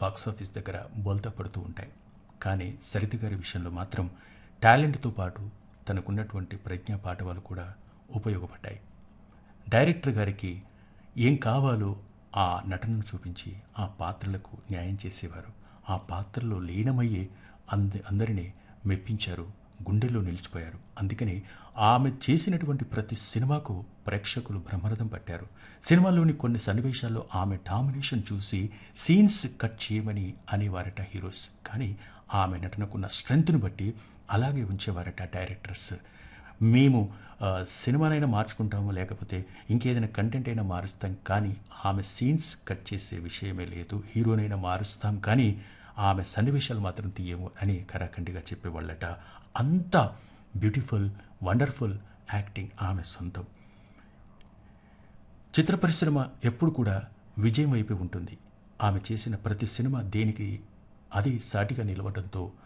box office దగ్గర బోల్తా పడుతూ ఉంటాయి కానీ సరిత గారి విషయంలో మాత్రం టాలెంట్తో పాటు తనకున్నటువంటి ప్రజ్ఞా పాఠవాలు కూడా ఉపయోగపడ్డాయి డైరెక్టర్ గారికి ఏం కావాలో ఆ నటనను చూపించి ఆ పాత్రలకు న్యాయం చేసేవారు ఆ పాత్రలో లీనమయ్యే అంద అందరినీ మెప్పించారు గుండెల్లో నిలిచిపోయారు అందుకని ఆమె చేసినటువంటి ప్రతి సినిమాకు ప్రేక్షకులు బ్రహ్మరథం పట్టారు సినిమాలోని కొన్ని సన్నివేశాల్లో ఆమె డామినేషన్ చూసి సీన్స్ కట్ చేయమని అనేవారట హీరోస్ కానీ ఆమె నటనకున్న స్ట్రెంగ్త్ను బట్టి అలాగే ఉంచేవారట డైరెక్టర్స్ మేము ఆ, సినిమానైనా మార్చుకుంటాము లేకపోతే ఇంకేదైనా కంటెంట్ అయినా మారుస్తాం కానీ ఆమె సీన్స్ కట్ చేసే విషయమే లేదు హీరోనైనా మారుస్తాం కానీ ఆమె సన్నివేశాలు మాత్రం తీయము అని కరాఖండిగా చెప్పేవాళ్ళట అంత బ్యూటిఫుల్ వండర్ఫుల్ యాక్టింగ్ ఆమె సొంతం చిత్ర పరిశ్రమ ఎప్పుడు కూడా విజయం వైపు ఉంటుంది ఆమె చేసిన ప్రతి సినిమా దేనికి అది సాటిగా నిలవడంతో